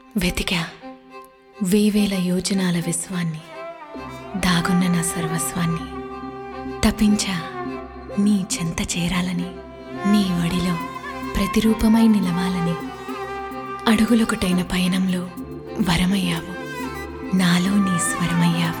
వెతికా వేవేల యోజనాల విశ్వాన్ని దాగున్న నా సర్వస్వాన్ని తపించా నీ చెంత చేరాలని నీ వడిలో ప్రతిరూపమై నిలవాలని అడుగులొకటైన పయనంలో వరమయ్యావు నాలో నీ స్వరమయ్యావు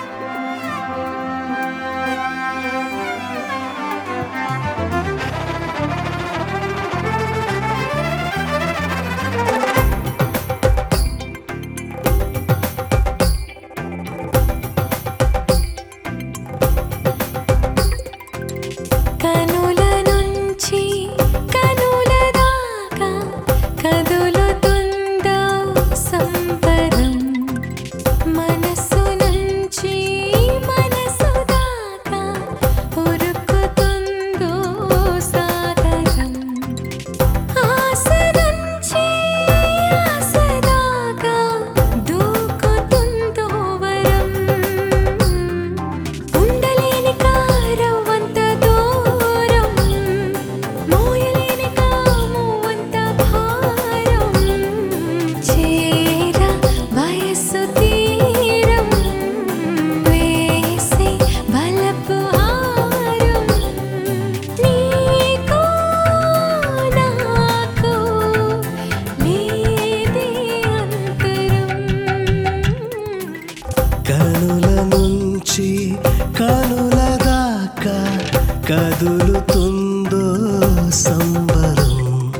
కనుల నుంచి కనుల దాకా కదులుతుందో సంబరం మనసు నుంచి మనసు దాకా ఉరుకుతుందో సాగరం ఆశ నుంచి ఆశ దాకా దూకుతుందో వరం ఉండలేని కారవంత దూరం మోయలేని కాము అంత భారం చేర వయస్సు తీరం వేసే వలపు హారం నీకు నాకు లేదే అంతరం కనుల నుంచి కనుల దాకా కదులుతుందో సంబరం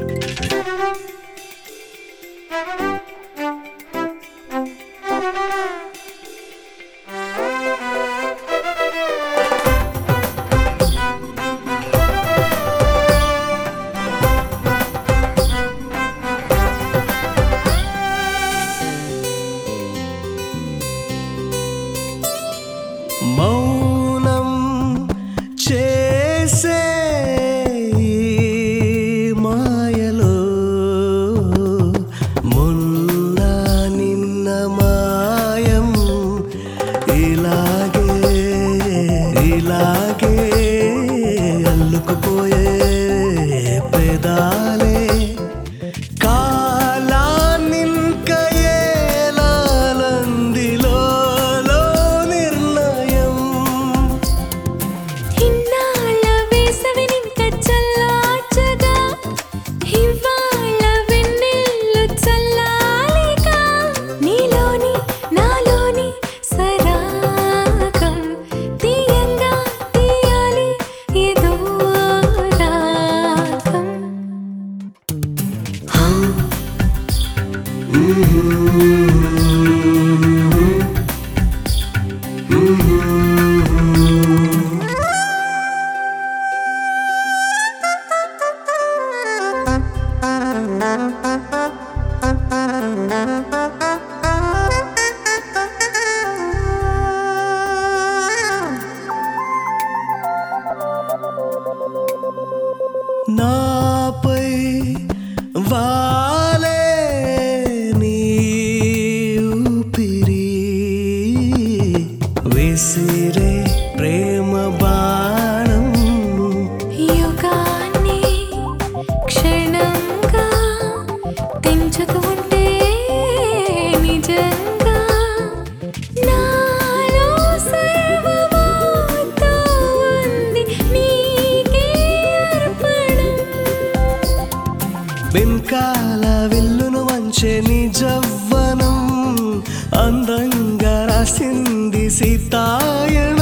మౌనం చేసే ఈ మాయలో మొన్న నిన్న మాయం ఇలాగే ఇలాగే అల్లుకుపోయే పెదాలే కాలాన్నింక ఏలాలందిలో నిర్ణయం ఇన్నాళ్ళ వేసవినింక చల్లార్చగా ఇవాళ వెన్నెల్లు చల్లాలిగా నీలోని నాలోని సరాగం తీయంగా తీయాలి ఏదో రాగం నాపై వాలే నీ ఊపిరి విసిరే ప్రేమ బాణం యుగాన్ని క్షణంగా తెంచుతూ ఉంటే నిజంగా నాలో సర్వమవుతూ ఉంది నీకే అర్పణం వెనకాల విల్లును వంచే నిజవ్వనం అందంగా రాసింది సీతాయం